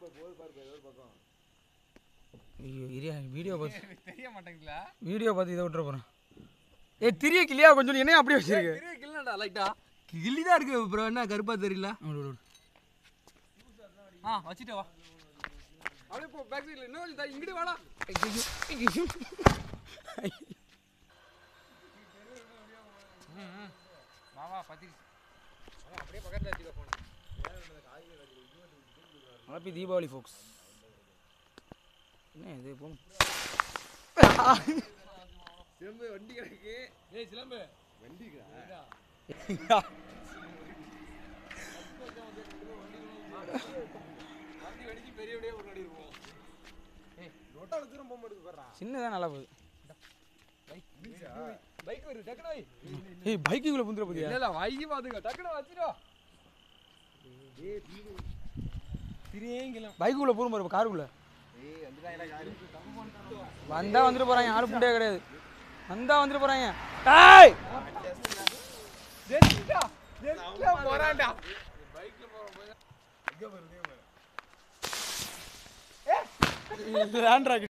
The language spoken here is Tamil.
ஐயோ இரியா வீடியோ பார்த்து தெரிய மாட்டேங்குதுல வீடியோ பார்த்து இதை விட்டுற போகிறேன் ஏ திரிய கிளியா கொஞ்சம் என்னையும் அப்படியே வச்சிருக்கு தெரிய கிள்ளடா லைட்டா கிள்ளி தான் இருக்கு ப்ரோ என்ன கருப்பா தெரியல விடு, விடு, விடு. ஆ வச்சுட்டு வா அப்படியே போ பேக் சைடுல இன்னும் கொஞ்சம் இங்கிட்டு வாடா வா வா பத்தி அப்படியே பக்கத்துல வச்சுக்க போன ஹாப்பி தீபாவளி ஃபோக்ஸ் என்ன இது போ சிலம்பு வண்டி கிடக்கு ஏய் சிலம்பு வண்டி வண்டி வெடிச்சு பெரிய வண்டியா ஒரு நடி இருக்கும் ஏய் ரோட்டால தூரம் போக மாட்டேங்குது பாறா சின்னதாக நல்லா போகுது பைக் வருது டக்குனு வை ஏய் பைக்குக்குள்ளே புந்துட போதியா இல்ல இல்ல வைகி பாத்துக்க டக்குனு வச்சிரோ திரியேங்கலாம் பைக்குள்ளே போகும் பாரு காருக்குள்ளே ஏய் வந்துட்டாங்கடா யாரு வந்தா வந்துட்டு போறாங்க ஆளு புண்டே கிடையாது வந்தா வந்துட்டு போறாங்க டேய் ஜெயிச்சா ஜெயிச்சா போறான்டா பைக்ல போறோம் எங்க வருது லேண்ட் ராக்கெட்